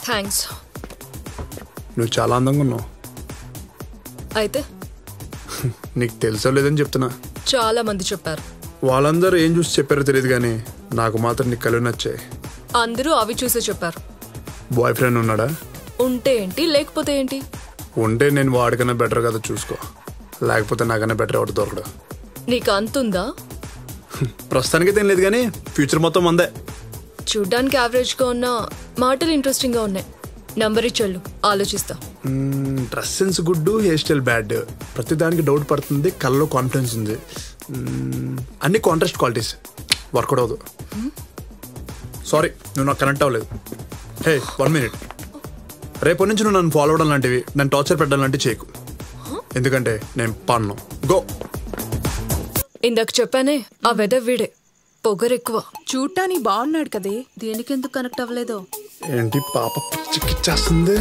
Thanks నువ్వు చాలా అందంగా ఉన్నావు అయితే నీకు తెలుసో లేదని చెప్తున్నా చాలా మంది చెప్పారు వాళ్ళందరూ ఏం చూసి చెప్పారో తెలియదు కానీ నాకు మాత్రం నీ కళ్ళు నచ్చాయి అందరూ అవి చూసే చెప్పారు బాయ్ ఫ్రెండ్ ఉన్నాడా ఉంటే ఏంటి లేకపోతే ఏంటి ఉంటే నేను వాడికన్నా బెటర్ కదా చూసుకో లేకపోతే నాకన్నా బెటర్ ఎవరు దొరకడు నీకు అంతుందా ప్రస్తుతానికి ఏం లేదు కానీ ఫ్యూచర్ మొత్తం మందే చూడ్డానికి యావరేజ్గా ఉన్న మాటలు ఇంట్రెస్టింగ్గా ఉన్నాయి నంబర్ ఇచ్చెళ్ళు ఆలోచిస్తా dress sense good hair style bad ప్రతి దానికి డౌట్ పడుతుంది కళ్ళలో కాన్ఫిడెన్స్ ఉంది మ్మ్, అన్ని కాంట్రాస్ట్ క్వాలిటీస్ వర్కౌట్ అవ్వదు సారీ నువ్వు నాకు కనెక్ట్ అవ్వలేదు హే వన్ మినిట్ రేపటి నుంచి నువ్వు నన్ను ఫాలో అవడం లాంటివి నన్ను టార్చర్ పెట్టడం లాంటివి చేయకు ఎందుకంటే నేను పన్ను గో ఇందాక చెప్పానే ఆ వెదర్ వీడే పొగరెక్కువ చూడటానికి బాగున్నాడు కదే దేనికి ఎందుకు కనెక్ట్ అవ్వలేదో ఏంటి పాప పిచ్చికిచ్చేస్తుంది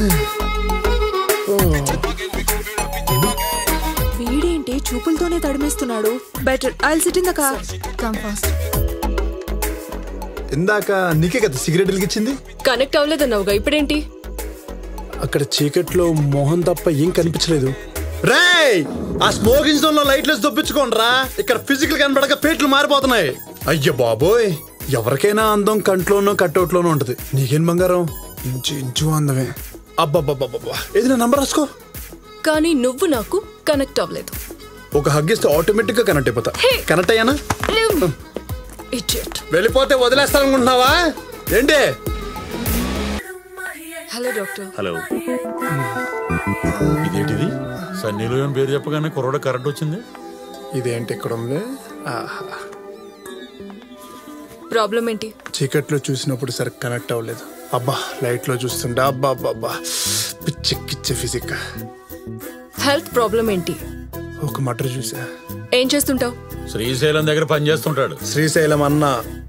వీడేంటి చూపులతోనే తడిమేస్తున్నాడు better I sit in the car come fast ఇందాక నీకే కదా సిగరెట్ వెలిగించింది కనెక్ట్ అవ్వలేదన్నావుగా ఇప్పుడేంటి అక్కడ చీకట్లో మోహన్ తప్ప ఏం కనిపించలేదు రేయ్ ఆ స్మోకింగ్ జోన్ లో లైట్లెస్ దొప్పించుకోండిరా ఇక్కడ ఫిజికల్ కనబడక పేట్లు మారిపోతున్నాయి అయ్యో బాబోయ్ ఎవరికైనా అందం కంట్లోనో కట్అవుట్లోనో ఉంటది నీకేం బంగారం ఇంచు ఇంచు అందమే అబ్బబ్బబ్బబ్బా ఏది నా నంబర్ రాసుకో కానీ నువ్వు నాకు కనెక్ట్ అవ్వలేదు ఒక హగ్ ఇస్తే ఆటోమేటిక్ గా కనెక్ట్ అయిపోతా కనెక్ట్ అయ్యానా ఇడియట్ వెళ్ళిపోతే వదిలేస్తాననుకుంటున్నావా ఏంటి హలో డాక్టర్ హలో ఇదేంటిది సన్నీ లోయన్ పేరు చెప్పగానే కుర్రోడ కరెంట్ వచ్చింది ఇదేంటి ఇక్కడ ఉంది ఆహా. ప్రాబ్లం ఏంటి చీకట్లో చూసినప్పుడు సరే కనెక్ట్ అవ్వలేదు అబ్బా లైట్ లో చూస్తుంటే అబ్బా అబ్బా అబ్బా పిచ్చెక్కిచ్చే ఫిజిక్ హెల్త్ ప్రాబ్లం ఏంటి ఒక మటర్ చూసా ఏం చేస్తుంటావు శ్రీశైలం దగ్గర పని చేస్తుంటాడు శ్రీశైలం అన్న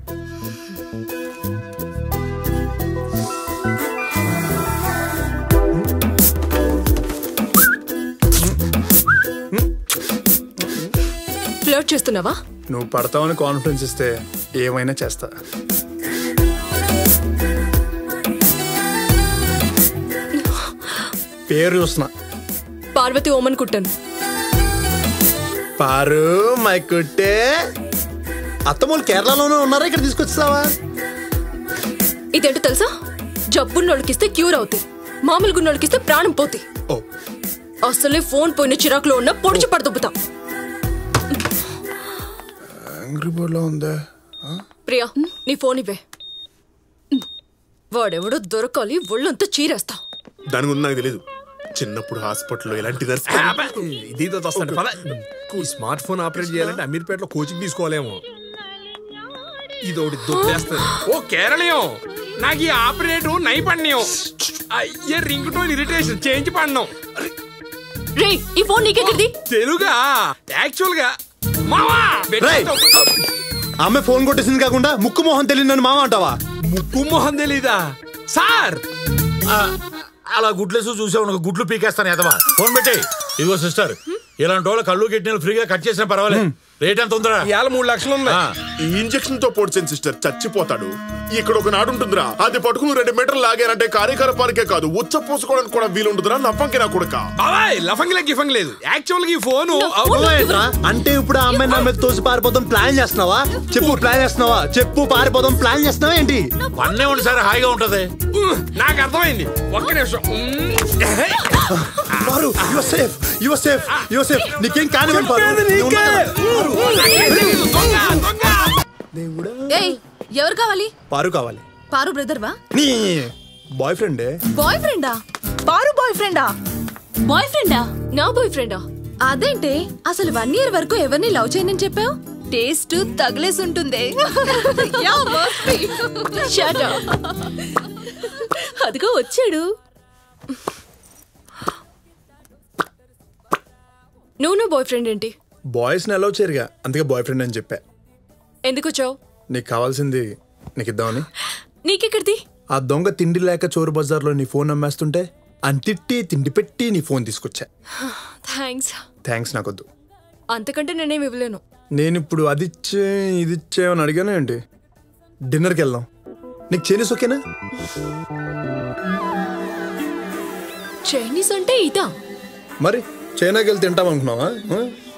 ఫ్లర్ట్ చేస్తున్నావా నువ్వు పడతావని కాన్ఫిడెన్స్ ఇస్తే ఏమైనా చేస్తా పేరు చూస్తున్నా పార్వతి ఓమన్ కుట్టాను పారు మై కుట్టే అత్తమూలు కేరళలోనే ఉన్నారా ఇక్కడ తీసుకొచ్చావా ఇదేంటో తెలుసా జబ్బున్నోళ్ళకిస్తే క్యూర్ అవుతాయి మామూలు గున్నోళ్ళకిస్తే ప్రాణం పోతాయి ఓ అసలే ఫోన్ పోయిన చిరాకులో ఉన్న పొడిచి పడదొబ్బుతా యాంగ్రీ బోర్డ్ లో ఉందా ప్రియా నీ ఫోన్ ఇవ్వే వాడెవడో దొరకాలి ఒళ్ళంతా చీరేస్తా దాని గురించి నాకు తెలియదు చిన్నప్పుడు హాస్పిటల్లో ఇలాంటి నర్స్ ఇది ఇది వస్తాడు పద ఈ స్మార్ట్ ఫోన్ ఆపరేట్ చేయాలంటే అమీర్పేటలో కోచింగ్ తీసుకోవాలేమో ఇది ఒకటి దొబ్బేస్తుంది ఓ కేరళీయం నాకు ఈ ఆపరేట్ నైపుణ్యం అయ్యే రింగ్ టోన్ ఇరిటేషన్ చేంజ్ పడినాం రే ఈ ఫోన్ నీకెక్కడిది తెలుగా యాక్చువల్ గా మావా రేయ్! ఆమె ఫోన్ కొట్టేసింది కాకుండా ముక్కు మొహం తెలియదు నన్ను మామ అంటావా ముక్కు మొహం తెలీదా సార్ ఆ, అలా గుడ్లేసు చూసావు గుడ్లు పీకేస్తాను ఎదవా ఫోన్ పెట్టి ఇదిగో సిస్టర్ ఇలాంటి వాళ్ళ కళ్ళు కిడ్నీలు ఫ్రీగా కట్ చేసినా పర్వాలేదు రేట్ ఎంత ఉందరా ఇవాళ మూడు లక్షలు ఉన్నాయి ఆ, ఈ ఇంజెక్షన్ తో పొడిచిన సిస్టర్ చచ్చిపోతాడు ఇక్కడ ఒక నాడు ఉంటుందిరా అది పట్టుకుని రెండు మీటర్లు లాగారంటే కార్యకర పారికే కాదు ఉచ్చ పోసుకోవడానికి కూడా వీలుంటుందిరా నవ్వంకి నా కొడుక బాబాయ్ లఫంగి లెగ్ గిఫంగ్ లేదు యాక్చువల్ గా ఈ ఫోను అంటే ఇప్పుడు ఆ అమ్మాయి నా మీద తోసి పారిపోదాం ప్లాన్ చేస్తున్నావా చెప్పు ప్లాన్ చేస్తున్నావా చెప్పు పారిపోదాం ప్లాన్ చేస్తున్నావా ఏంటి పన్నే ఉండి సరే హాయిగా ఉంటది నాకు అర్థమైంది ఒక్క నిమిషం Paru your safe your safe your safe నీకేం కానివ్వండి పారు నువ్వు ఉన్నా కదా. దేవుడా ఏయ్ ఎవరు కావాలి పారు కావాలి పారు బ్రదర్ వా నీ బాయ్ ఫ్రెండే బాయ్ ఫ్రెండా పారు బాయ్ ఫ్రెండా బాయ్ ఫ్రెండా నా బాయ్ ఫ్రెండా అదేంటే అసలు వన్ ఇయర్ వరకు ఎవరిని లవ్ చేయనని చెప్పావు టేస్ట్ తగిలేసి ఉంటుంది Shut up. అదిగో వచ్చాడు నువ్వు నా బాయ్ ఫ్రెండ్ ఏంటి బాయ్స్ ని అలౌ చేయరుగా అందుకే బాయ్ ఫ్రెండ్ అని చెప్పా ఎందుకు వచ్చావు నీకు కావాల్సింది నీకు ఇద్దామని నీకెక్కడిది ఆ దొంగ తిండి లేక చోరు బజార్లో నీ ఫోన్ అమ్మేస్తుంటే అంతిట్టి తిండి పెట్టి నీ ఫోన్ తీసుకొచ్చా థ్యాంక్స్ థ్యాంక్స్ నాకొద్దు అంతకంటే నేనేం ఇవ్వలేను నేను ఇప్పుడు అది ఇచ్చే ఇది ఇచ్చే అని అడిగాను ఏంటి డిన్నర్కి వెళ్దాం నీకు చైనీస్ ఓకేనా చైనీస్ అంటే ఇదా మరి చైనాకి వెళ్ళి తింటాం అనుకున్నావా ఆ?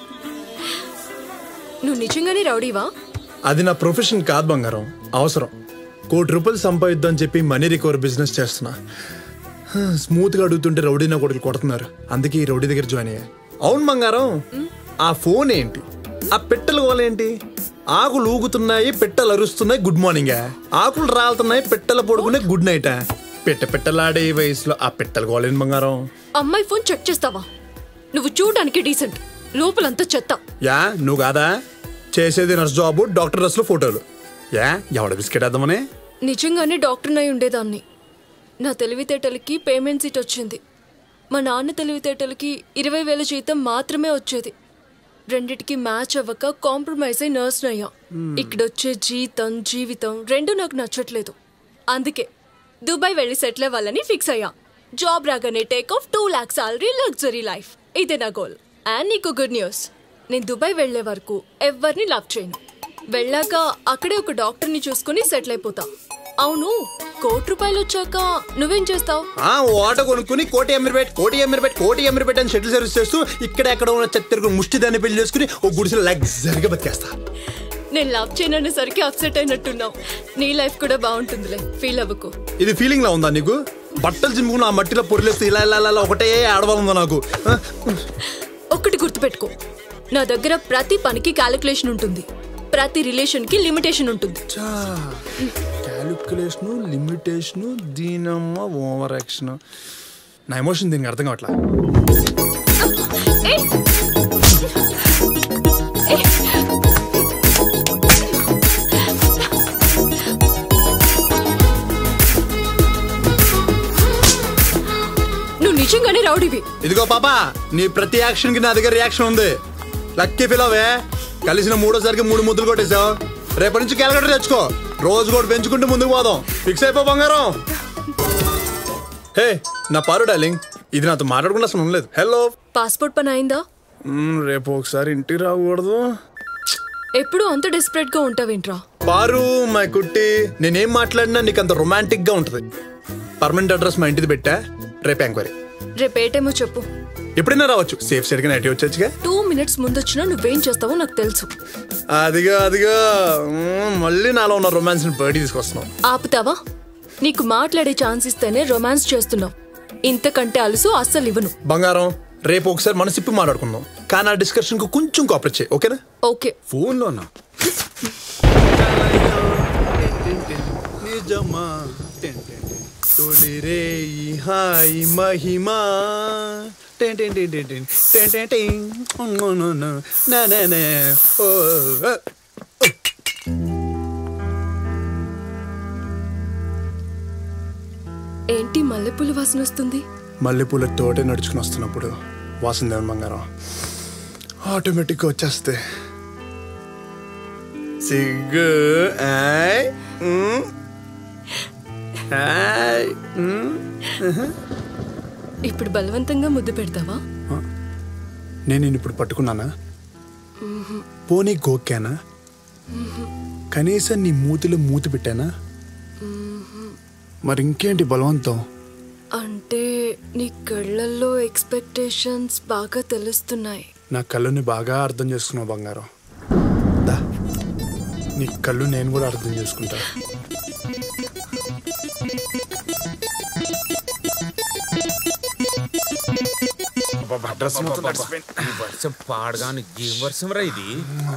నువ్వు నిజంగానే రౌడీవా అది నా ప్రొఫెషన్ కాదు బంగారం అవసరం కోటి రూపాయలు సంపాదిద్దాం చెప్పి మనీ రికవర్ బిజినెస్ చేస్తున్నా స్మూత్ గా అడుగుతుంటే రౌడీ నా కొడుకు కొడుతున్నారు అందుకే ఈ రౌడీ దగ్గర జాయిన్ అయ్యా అవును బంగారం ఆ ఫోన్ ఏంటి ఆ పెట్టెల గోల ఏంటి ఆకులు ఊగుతున్నాయి పెట్టెలు అరుస్తున్నాయి గుడ్ మార్నింగ్ ఆకులు రాలుతున్నాయి పెట్టెల పడుకున్నాయి గుడ్ నైట్ పెట్ట పెట్టలాడే ఈ వయసులో ఆ పెట్టెల గోల ఏంటి బంగారం అమ్మాయి ఫోన్ చెక్ చేస్తావా నువ్వు చూడడానికి డీసెంట్ లోపలంతా చెత్త యా నువ్వు కాదా చేసేది నర్స్ జాబ్ డాక్టర్ డ్రెస్లో ఫోటోలు యా ఎవడ బిస్కెట్ వేద్దామని నిజంగానే డాక్టర్ని అయి ఉండేదాన్ని నా తెలివితేటలకి పేమెంట్ సీట్ వచ్చింది మా నాన్న తెలివితేటలకి ఇరవై వేల జీతం మాత్రమే వచ్చేది రెండిటికి మ్యాచ్ అవ్వక కాంప్రమైజ్ అయి నర్స్ అయ్యా ఇక్కడ వచ్చే జీతం జీవితం రెండు నాకు నచ్చట్లేదు అందుకే దుబాయ్ వెళ్ళి సెటిల్ అవ్వాలని ఫిక్స్ అయ్యా జాబ్ రాగానే take off two lakhs salary luxury life ఇదే నా గోల్ అండ్ నీకు గుడ్ న్యూస్ నేను దుబాయ్ వెళ్లే వరకు ఎవరిని లవ్ చేయను వెళ్ళాక అక్కడే ఒక డాక్టర్ని చూసుకుని సెటిల్ అయిపోతా అవును కోటి రూపాయలు వచ్చాక నువ్వేం చేస్తావు ఆ ఓట కొనుక్కుని కోటి ఎమ్మిరిపేట్ కోటి ఎమ్మిరిపేట్ కోటి ఎమ్మిరిపేట్ అని షటిల్ సర్వీస్ చేస్తూ ఇక్కడ ఎక్కడ ఉన్న చెత్తరుకు ముష్టి దాన్ని పెళ్లి చేసుకుని ఓ గుడిసెలో లగ్జరీగా బతికేస్తా నేను లవ్ చేయననేసరికి అప్సెట్ అయినట్టున్నావు నీ లైఫ్ కూడా బాగుంటుందిలే ఫీల్ అవ్వకు ఇది ఫీలింగ్ లా ఉందా నీకు బట్టలు చింపుకుని ఆ మట్టిలో పొరిలేస్తే ఇలా ఇలా ఇలా ఇలా ఒకటే ఆడవాళ్ళుందా నాకు ఆ? ఒక్కటి గుర్తుపెట్టుకో నా దగ్గర ప్రతి పనికి క్యాలిక్యులేషన్ ఉంటుంది ప్రతి రిలేషన్ కి లిమిటేషన్ ఉంటుంది క్యాలిక్యులేషను లిమిటేషను దీనమ్మ ఓవర్ యాక్షన్ నా ఎమోషన్ దీనికి అర్థం కావట్లా ఏయ్! ఏయ్! నువ్వు నిజంగానే రౌడీవి ఇదిగో పాప నీ ప్రతి యాక్షన్ కి నా దగ్గర రియాక్షన్ ఉంది లక్కీ ఫీల్ అవే కలిసిన మూడోసారికి మూడు ముద్దులు కొట్టేశావు రేపటి నుంచి క్యాలకులేటర్ తెచ్చుకో రోజు కూడా పెంచుకుంటూ ముందుకు పోదాం ఫిక్స్ అయిపో బంగారం హే నా పారు డార్లింగ్ ఇది నాతో మాట్లాడకుండా అసలు ఉండలేదు హలో పాస్పోర్ట్ పని అయిందా రేపు ఒకసారి ఇంటికి రాకూడదు ఎప్పుడు అంత డెస్పరేట్ గా ఉంటావేంట్రా పారు మా కుట్టి నేనేం మాట్లాడినా నీకు అంత రొమాంటిక్ గా ఉంటది పర్మనెంట్ అడ్రస్ మా ఇంటిది పెట్టా రేపు ఎంక్వైరీ రేపు ఏ టైమో చెప్పు ఎప్పుడైనా రావచ్చు సేఫ్ సైడ్ గా నైట్ వచ్చొచ్చుగా టూ మినిట్స్ ముందు వచ్చినా నువ్వేం చేస్తావో నాకు తెలుసు అదిగా అదిగా మ్మ్, మళ్ళీ నాలో ఉన్న రొమాన్స్ ని బయటికి తీసుకొస్తున్నాం ఆపుతావా నీకు మాట్లాడే ఛాన్స్ ఇస్తేనే రొమాన్స్ చేస్తున్నావు ఇంతకంటే అలుసు అస్సలు ఇవ్వను బంగారం రేపు ఒకసారి మనసు ఇప్పి మాట్లాడుకుందాం కానీ ఆ డిస్కషన్ కు కొంచెం కాపరేట్ చేయి ఓకేనా ఓకే ఫోన్లోనా నిజమా తొలి రే hi Mahima ten ten ten ten ten ten ten ten no no no నా నా నా ఓ ఓ. ఏంటి మల్లెపూల వాసన వస్తుంది మల్లెపూల తోటే నడుచుకుని వస్తున్నప్పుడు వాసన దేవన్ బంగారం ఆటోమేటిక్గా వచ్చేస్తే సిగ్గు ఆయ్, ఉమ్, ఆయ్, ఉమ్. ఇప్పుడు బలవంతంగా ముద్దు పెడతావా నేను నిన్ను ఇప్పుడు పట్టుకున్నానా పోనీ గోక్కానా కనీసం నీ మూతిలో మూతి పెట్టానా మరి ఇంకేంటి బలవంతం అంటే నీ కళ్ళల్లో ఎక్స్పెక్టేషన్స్ బాగా తెలుస్తున్నాయి నా కళ్ళుని బాగా అర్థం చేసుకున్నావు బంగారం దా నీ కళ్ళు నేను కూడా అర్థం చేసుకుంటా డ్రెస్ మొత్తం తడిసిపోయింది. ఈ వర్షం పాడగాని ఏం వర్షం రా ఇది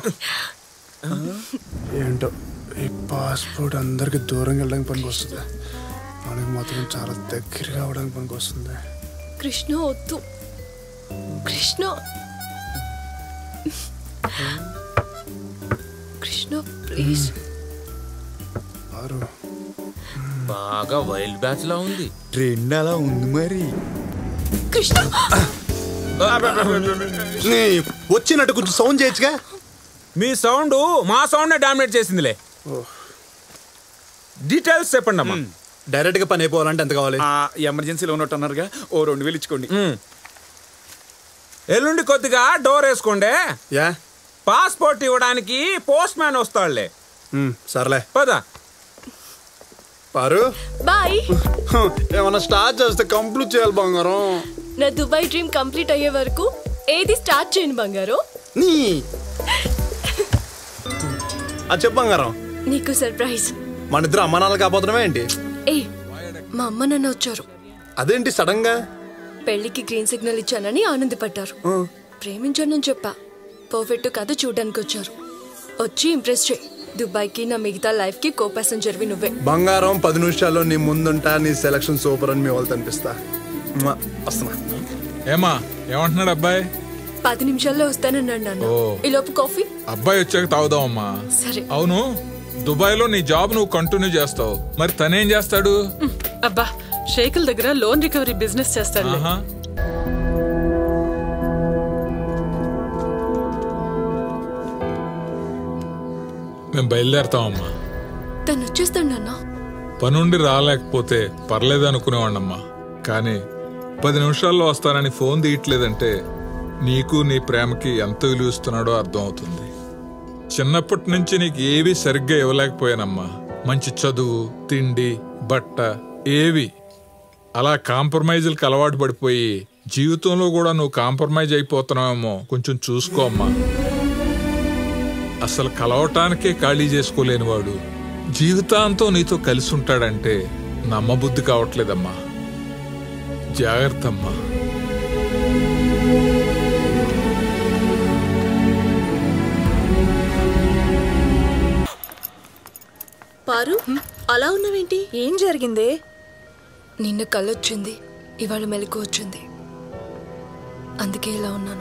ఏంటో ఈ పాస్పోర్ట్ అందరికి దూరంగా వెళ్ళడానికి పనికి వస్తుంది మనకి మాత్రం చాలా దగ్గరగా అవడానికి పనికి వస్తుంది కృష్ణ వద్దు కృష్ణ కృష్ణ ప్లీజ్ వారు బాగా వైల్డ్ బ్యాచ్ లా ఉంది ట్రెండ్ అలా ఉంది మరి కృష్ణ వచ్చినట్టు కొంచెం సౌండ్ చేయొచ్చుగా మీ సౌండ్ మా సౌండ్ డామినేట్ చేసిందిలే డీటెయిల్స్ చెప్పండి అమ్మా డైరెక్ట్ గా పని అయిపోవాలంటే ఎంత కావాలి ఆ ఎమర్జెన్సీలో ఉన్నట్టు అన్నారుగా ఓ రెండు వేలు ఇచ్చుకోండి ఎల్లుండి కొద్దిగా డోర్ వేసుకోండి యా పాస్పోర్ట్ ఇవ్వడానికి పోస్ట్ మ్యాన్ వస్తాడులే ఉమ్, సర్లే పదా పారు బాయ్ ఏమన్నా స్టార్ట్ చేస్తే కంప్లీట్ చేయాలి బంగారం నా దుబాయ్ డ్రీమ్ కంప్లీట్ అయ్యే వరకు ఏది స్టార్ట్ చేయను బంగారు నీ అది చెప్పు బంగారం నీకు సర్ప్రైజ్ మన ఇద్దరు అమ్మ నాన్నలు కాబోతున్నామే ఏంటి ఏ మా అమ్మ నాన్న వచ్చారు అదేంటి సడన్ గా పెళ్లికి గ్రీన్ సిగ్నల్ ఇచ్చానని ఆనందపడ్డారు ప్రేమించానని చెప్పా పర్ఫెక్ట్ కథ చూడడానికి వచ్చారు వచ్చి ఇంప్రెస్ చేయి దుబాయ్కి నా మిగతా లైఫ్ కి కో ప్యాసెంజర్వి నువ్వే బంగారం పది నిమిషాల్లో నీ ముందుంటా నీ సెలక్షన్ సూపర్ అని మీ వాళ్ళు అనిపిస్తా మ్మ. వస్తున్నా ఏమా ఏమంటున్నాడు అబ్బాయి పది నిమిషాల్లో వస్తానన్నాడు నాన్న ఓ. ఈ లోపు కాఫీ అబ్బాయి వచ్చాక తాగుదామమ్మా సరే అవును దుబాయ్ లో నీ జాబ్ నువ్వు కంటిన్యూ చేస్తావు మరి తనేం చేస్తాడు అబ్బా షేకుల దగ్గర లోన్ రికవరీ బిజినెస్ చేస్తాడు ఆహా. మేము బయలుదేరతామమ్మా తను వచ్చేస్తాడు నాన్న పనుండి రాలేకపోతే పర్లేదు అనుకునేవాడినమ్మా కానీ పది నిమిషాల్లో వస్తానని ఫోన్ తీయట్లేదంటే నీకు నీ ప్రేమకి ఎంత విలువ ఇస్తున్నాడో అర్థం అవుతుంది చిన్నప్పటి నుంచి నీకు ఏవి సరిగ్గా ఇవ్వలేకపోయానమ్మా మంచి చదువు తిండి బట్ట ఏవి అలా కాంప్రమైజులకు అలవాటు పడిపోయి జీవితంలో కూడా నువ్వు కాంప్రమైజ్ అయిపోతున్నావేమో కొంచెం చూసుకో అమ్మా అసలు కలవటానికే ఖాళీ చేసుకోలేని వాడు జీవితాంతం నీతో కలిసి ఉంటాడంటే నమ్మబుద్ధి కావట్లేదమ్మా జాగ్రత్త అమ్మా పారు అలా ఉన్నావేంటి ఏం జరిగిందే నిన్న కళ్ళొచ్చింది ఇవాళ మెలకు వచ్చింది అందుకే ఇలా ఉన్నాను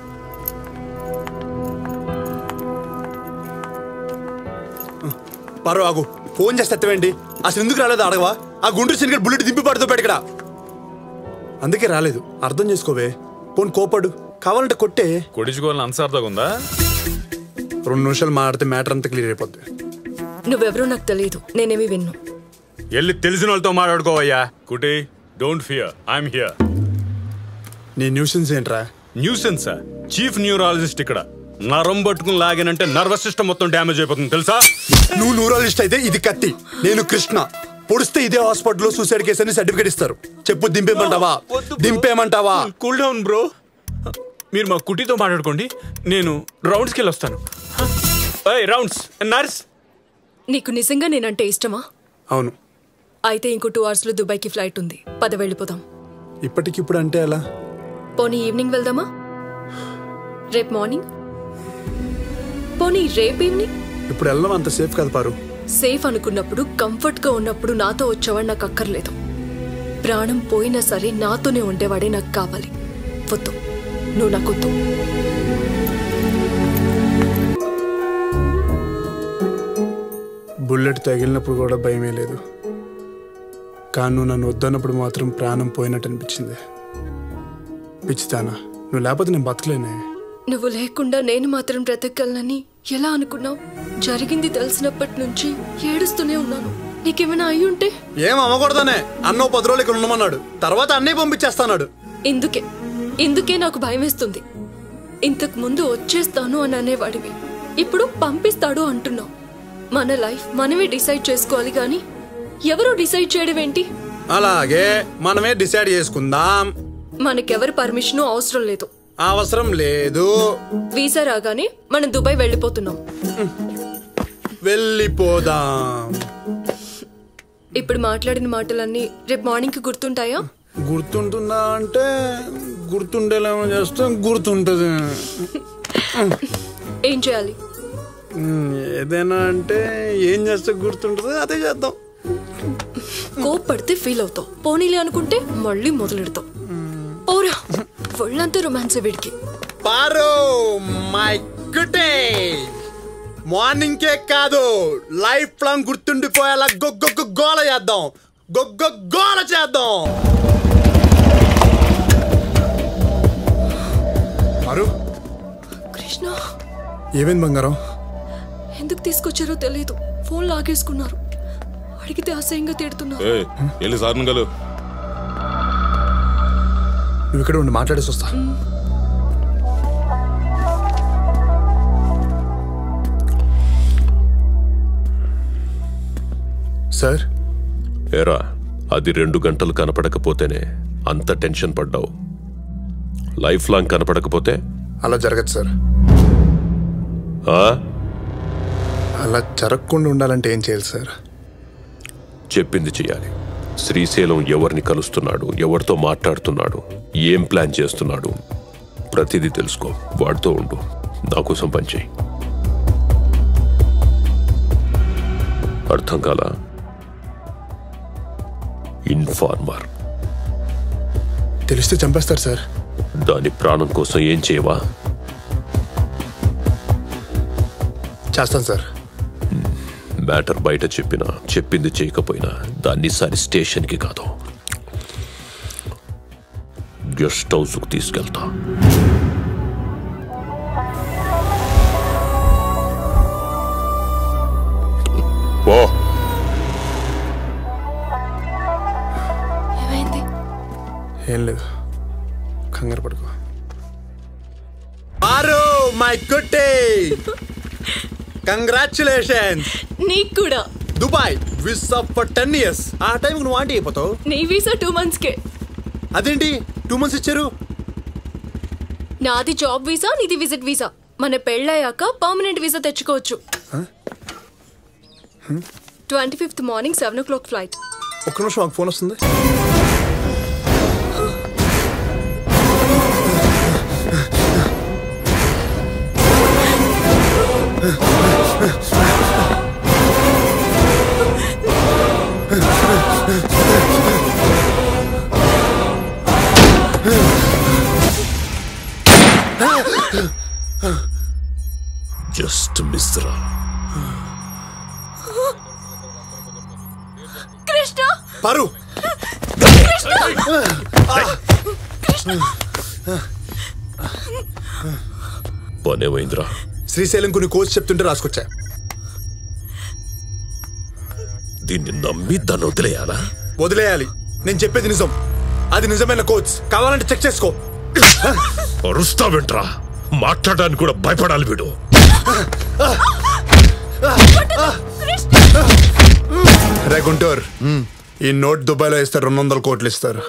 పారు ఆగు ఫోన్ చేస్తే ఎత్తవేంటి అసలు ఎందుకు రాలేదు అడగవా ఆ గుంటూరు సినిగర్ బుల్లెట్ దింపి పడుతూ ఇక్కడ అందుకే రాలేదు అర్థం చేసుకోవే పోన్ కోపడు కావాలంటే కొట్టే కొడించుకోవాలని అన్సార్థగా ఉందా రెండు నిమిషాలు మాట్లాడితే మ్యాటర్ అంతా క్లియర్ అయిపోద్ది నువ్వెవరో నాకు తెలియదు నేనేమి విన్ను వెళ్ళి తెలిసిన వాళ్ళతో మాట్లాడుకోవయ్యా కుటి డోంట్ ఫియర్ ఐఎమ్ హియర్ నీ న్యూసెన్స్ ఏంట్రా న్యూసెన్స్ చీఫ్ న్యూరాలజిస్ట్ ఇక్కడ నరం పట్టుకుని లాగానంటే నర్వస్ సిస్టమ్ మొత్తం డ్యామేజ్ అయిపోతుంది తెలుసా నువ్వు న్యూరాలజిస్ట్ అయితే ఇది కత్తి నేను కృష్ణ పొడిస్తే ఇదే హాస్పిటల్లో సూసైడ్ కేసు అని సర్టిఫికేట్ ఇస్తారు చెప్పు దింపేమంటావా దింపేమంటావా కూల్ డౌన్ బ్రో మీరు మా కుటీతో మాట్లాడుకోండి నేను రౌండ్స్కి వెళ్ళి వస్తాను రౌండ్స్ నర్స్ నీకు నిజంగా నేనంటే ఇష్టమా అవును అయితే ఇంకో టూ అవర్స్లో దుబాయ్కి ఫ్లైట్ ఉంది పద వెళ్ళిపోదాం ఇప్పటికిప్పుడు అంటే ఎలా పోనీ ఈవినింగ్ వెళ్దామా రేపు మార్నింగ్ పోనీ రేపు ఈవినింగ్ ఇప్పుడు వెళ్ళడం అంత సేఫ్ కాదు పారు సేఫ్ అనుకున్నప్పుడు కంఫర్ట్గా ఉన్నప్పుడు నాతో వచ్చేవాడు నాకు అక్కర్లేదు ప్రాణం పోయినా సరే నాతోనే ఉండేవాడే నాకు కావాలి వద్దు నువ్వు నాకు వద్దు బుల్లెట్ తగిలినప్పుడు కూడా భయమే లేదు కానీ నువ్వు నన్ను వద్దన్నప్పుడు మాత్రం ప్రాణం పోయినట్టు అనిపించింది పిచ్చితానా నువ్వు లేకపోతే నేను బతకలేనే నువ్వు లేకుండా నేను మాత్రం బ్రతకగలనని ఎలా అనుకున్నావు జరిగింది తెలిసినప్పటి నుంచి ఏడుస్తూనే ఉన్నాను నీకేమైనా అయి ఉంటే ఏం అమ్మకూడదనే అన్న పది రోజులు ఇక్కడ ఉండమన్నాడు తర్వాత అన్నీ పంపించేస్తాడు ఇందుకే ఇందుకే నాకు భయమేస్తుంది ఇంతకు ముందు వచ్చేస్తాను అని అనేవాడివి ఇప్పుడు పంపిస్తాడు అంటున్నావు మన లైఫ్ మనమే డిసైడ్ చేసుకోవాలి కానీ ఎవరు డిసైడ్ చేయడం ఏంటి అలాగే మనమే డిసైడ్ చేసుకుందాం మనకెవరి పర్మిషన్ అవసరం లేదు అవసరం లేదు వీసా రాగానే మనం దుబాయ్ వెళ్ళిపోతున్నాం వెళ్ళిపోదాం ఇప్పుడు మాట్లాడిన మాటలన్నీ రేపు మార్నింగ్ కి గుర్తుంటాయా గుర్తుంటుందా అంటే గుర్తుండేలా చేస్తాం గుర్తుంటది ఏం చేయాలి ఉమ్, ఏదైనా అంటే ఏం చేస్తే గుర్తుంటుందో అదే చేద్దాం కోప్పడితే ఫీల్ అవుతావు పోనీలే అనుకుంటే మళ్ళీ మొదలెడతావు ఓరా ఒళ్ళంతా రొమాన్స్ వీడికి పారు మై గుడ్డే మార్నింగ్ కే కాదు లైఫ్ లాంగ్ గుర్తుండిపోయేలా గొగ్గొగ్గ గోల చేద్దాం గొగ్గ గోల చేద్దాం పారు కృష్ణ ఏమైంది బంగారం ఎందుకు తీసుకొచ్చారో తెలియదు ఫోన్ లాగేసుకున్నారు అడిగితే అసహ్యంగా తిడుతున్నారు వెళ్ళి సార్ను గలు నువ్వు ఇక్కడ ఉండి మాట్లాడేసి వస్తా సార్ ఏరా అది రెండు గంటలు కనపడకపోతేనే అంత టెన్షన్ పడ్డావు లైఫ్ లాంగ్ కనపడకపోతే అలా జరగదు సార్ ఆ? అలా జరగకుండా ఉండాలంటే ఏం చేయాలి సార్ చెప్పింది చెయ్యాలి శ్రీశైలం ఎవరిని కలుస్తున్నాడు ఎవరితో మాట్లాడుతున్నాడు ఏం ప్లాన్ చేస్తున్నాడు ప్రతిదీ తెలుసుకో వాడితో ఉండు నా కోసం పనిచేయి అర్థం కాలా ఇన్ఫార్మర్ తెలిస్తే చంపేస్తారు సార్ దాని ప్రాణం కోసం ఏం చేయవా చేస్తాను సార్ మ్యాటర్ బయట చెప్పినా చెప్పింది చేయకపోయినా దాన్ని సరి స్టేషన్కి కాదు గెస్ట్ హౌస్కు తీసుకెళ్తా ఓ ఏమైంది ఏం లేదు కంగారు పడుకో మారు మై గుడ్ కంగ్రాచులేషన్స్ నీకు కూడా Dubai visa for ten years ఆ టైంకి నువ్వు ఆంటీ అయిపోతావు నీ వీసా టూ మంత్స్కే అదేంటి టూ మంత్స్ ఇచ్చారు నాది జాబ్ వీసా నీది విజిట్ వీసా మన పెళ్ళయ్యాక పర్మనెంట్ వీసా తెచ్చుకోవచ్చు twenty fifth morning seven o'clock flight ఒక్క నిమిషం మాకు ఫోన్ వస్తుంది జస్ట్ మిస్రా కృష్ణ పారు పనేమైందిరా శ్రీశైలం కొన్ని కోచ్ చెప్తుంటే రాసుకొచ్చా దీన్ని నమ్మి దాన్ని వదిలేయాలా వదిలేయాలి నేను చెప్పేది నిజం అది నిజమైన కోచ్ కావాలంటే చెక్ చేసుకో అరుస్తావేంట్రా మాట్లాడడానికి కూడా భయపడాలి వీడు రే గుంటూరు ఈ నోట్ దుబాయ్లో ఇస్తే రెండు వందల కోట్లు ఇస్తారు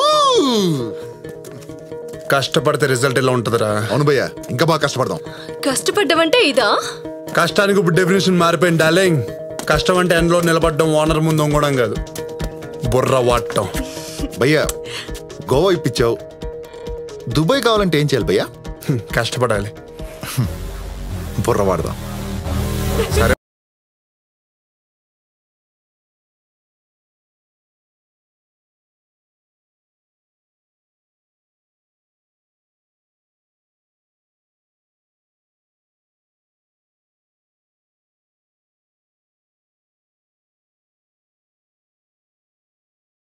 కష్టపడితే రిజల్ట్ ఎలా ఉంటుందిరా అవును భయ్యా ఇంకా బాగా కష్టపడదాం కష్టపడ్డావంటే ఇదా కష్టానికి ఇప్పుడు డెఫినేషన్ మారిపోయింది డార్లింగ్ కష్టం అంటే ఎండలో నిలబడడం ఓనర్ ముందు వంగడం కాదు బుర్ర వాడటం భయ్యా గోవా ఇప్పించావు దుబాయ్ కావాలంటే ఏం చేయాలి భయ్యా కష్టపడాలి బుర్ర వాడదాం సరే